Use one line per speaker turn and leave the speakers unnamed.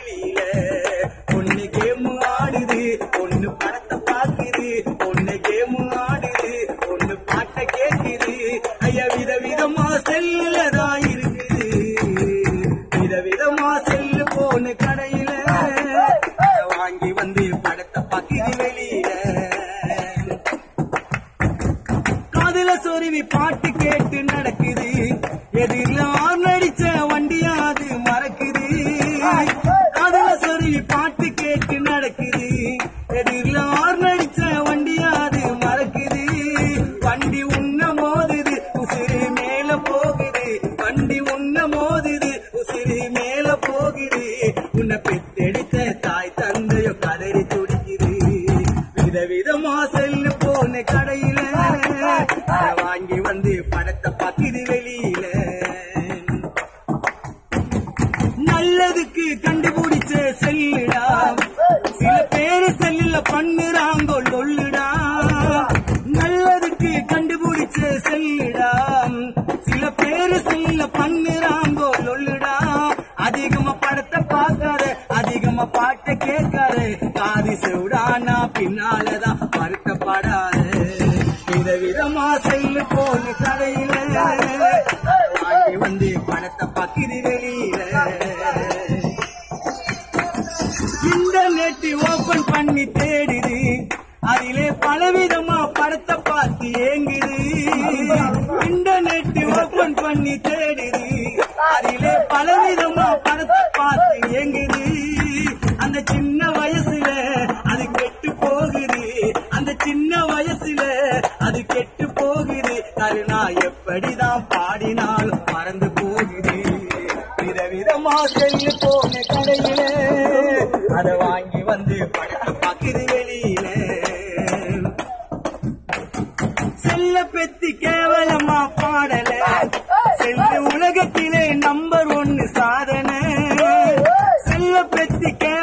வெளியில ஒண்ணு கேம் ஆடுது ஒண்ணு படத்தை பாக்குது ஒண்ணு கேம் ஆடுது ஒண்ணு பாட்டை கேக்குது ஐயா விதவிதமா செல்லுல தான் இருக்குது விதவிதமா செல்லு போன கடையில வாங்கி வந்து படத்தை பாக்குது வெளியில காதுல சொருவி பாட்டு கேட்டு நடக்குது எதிரில் நடிச்ச வண்டியா அது மறக்குது காதுல சொருவி பாட்டு கேட்டு நடக்குது எதிரில் நடிச்ச வண்டியா அது மறக்குது வண்டி உன்ன மோதுது உசிறு மேல போகுது வண்டி உன்ன மோதுது உசிறு மேல போகுது உன்னை பெத்தெடுத்த தாய் தந்தையோ கதறி துடிக்குது விதவிதமா செல்லு போன கடையில அத வாங்கி வந்து படத்தை பாக்குது வெளியில நல்லதுக்கு கண்டுபிடிச்ச செல்லுடா சில பேரு செல்லுல பண்ணுறாங்கோ லொல்லுடா நல்லதுக்கு கண்டுபிடிச்ச செல்லுடா சில பேரு செல்லுல பண்ணுறாங்கோ லொல்லுடா அதிகமா படத்தை பார்க்காத அதிகமா பாட்டை கேட்காத காதி செவிடானா பின்னாலதான் வருத்தப்படாத விதவிதமா செல்லு போன கடையில வாங்கி வந்து படத்தை பக்கிரி வெளியில இன்டர்நெட் ஓபன் பண்ணி தேடுது அதிலே பலவிதமா படத்தை பார்த்து ஏங்குது இன்டர்நெட் ஓபன் பண்ணி தேடுது அதிலே பலவிதமா படத்தை பார்த்து ஏங்குது அந்த சின்ன வயசுல அது கெட்டு போகுது அந்த சின்ன வயசுல அது கெட்டு போகுது கருணா எப்படிதான் பாடினாலும் மறந்து போகுது விதவிதமா செல்லு போன கடையில அத வாங்கி வந்து படத்தை பாக்குது வெளியில செல்ல பெத்தி கேவலமா பாடல செல்லு உலகத்திலே நம்பர் ஒன்னு சாதனை செல்ல பெத்தி கே